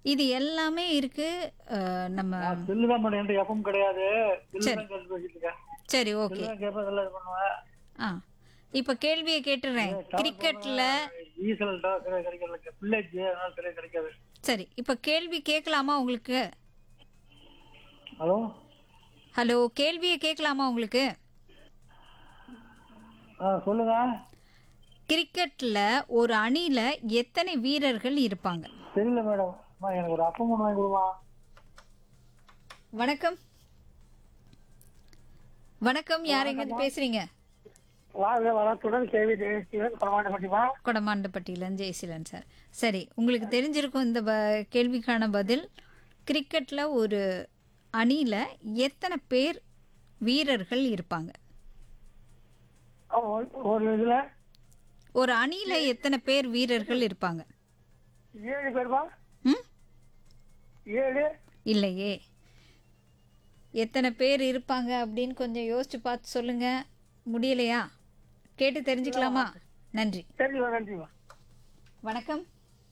இது எல்லாமே இருக்கு அஹ், நம்ம செல்லு தான் பண்ண என்கிட்ட எஃப்எம் கிடையாது செல்லு தான் கேட்டு பேசிட்டு இருக்கேன் சரி ஓகே செல்லு தான் கேட்பேன் எல்லாம் இது பண்ணுவேன் ஆ இப்போ கேள்வியை கேட்டுடுறேன் கிரிக்கெட்டில் ஈசல் சரியா கிடைக்கல பிள்ளைக்கு அதனால சரியா கிடைக்காது சரி இப்போ கேள்வி கேட்கலாமா உங்களுக்கு ஹலோ ஹலோ கேள்வியை கேட்கலாமா உங்களுக்கு ஆ சொல்லுங்க கிரிக்கெட்டில் ஒரு அணியில் எத்தனை வீரர்கள் இருப்பாங்க தெரியல மேடம் அம்மா, எனக்கு ஒரு அப்பம் ஒன்று வாங்கி கொடுமா வணக்கம் வணக்கம் யார் எங்கேருந்து பேசுறீங்க வாழ்க வளத்துடன் கேள்வி தேசியன் பரவாயில்ல பட்டிமா கொடமாண்டப்பட்டியிலேருந்து ஜெயசீலன் சார் சரி உங்களுக்கு தெரிஞ்சிருக்கும் இந்த ப- கேள்விக்கான பதில் கிரிக்கெட்டில் ஒரு அணியில் எத்தனை பேர் வீரர்கள் இருப்பாங்க ஒரு இதுல ஒரு அணியில் எத்தனை பேர் வீரர்கள் இருப்பாங்க ஏழு பேருமா ம் ஏழு இல்லையே எத்தனை பேர் இருப்பாங்க அப்படின்னு கொஞ்சம் யோசிச்சு பார்த்து சொல்லுங்க முடியலையா கேட்டு தெரிஞ்சுக்கலாமா நன்றி சரிம்மா நன்றிம்மா வணக்கம்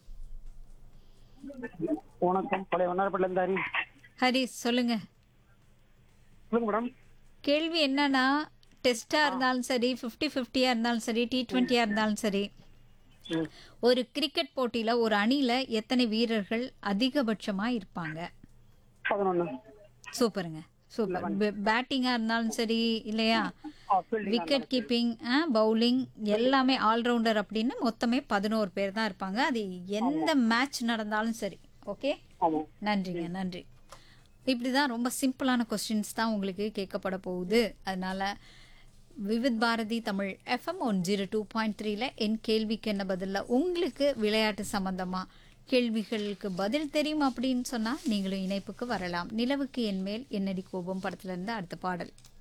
வணக்கம் பழைய வண்ணாரப்பட்டில இருந்து ஹரி ஹரிஸ் சொல்லுங்க சொல்லுங்க மேடம் கேள்வி என்னன்னா டெஸ்ட்டாக இருந்தாலும் சரி ஃபிஃப்டி ஃபிஃப்டியாக இருந்தாலும் சரி டி டுவெண்ட்டியாக இருந்தாலும் சரி ஒரு கிரிக்கெட் போட்டியில் ஒரு அணியில் எத்தனை வீரர்கள் அதிகபட்சமாக இருப்பாங்க பதினொன்னு சூப்பருங்க சூப்பர் பேட்டிங்காக இருந்தாலும் சரி இல்லையா விக்கெட் கீப்பிங் பவுலிங் எல்லாமே ஆல்ரவுண்டர் அப்படின்னு மொத்தமே பதினோரு பேர் தான் இருப்பாங்க அது எந்த மேட்ச் நடந்தாலும் சரி ஓகே ஆமா நன்றிங்க நன்றி இப்படி தான் ரொம்ப சிம்பிளான கொஸ்டின்ஸ் தான் உங்களுக்கு கேட்கப்பட போகுது அதனால Vividh Bharati Tamil FM one zero two point த்ரீல என் கேள்விக்கு என்ன பதில்ல உங்களுக்கு விளையாட்டு சம்பந்தமா கேள்விகளுக்கு பதில் தெரியும் அப்படின்னு சொன்னா நீங்களும் இணைப்புக்கு வரலாம் நிலவுக்கு என் மேல் என்னடி கோபம் படத்துல இருந்து அடுத்த பாடல்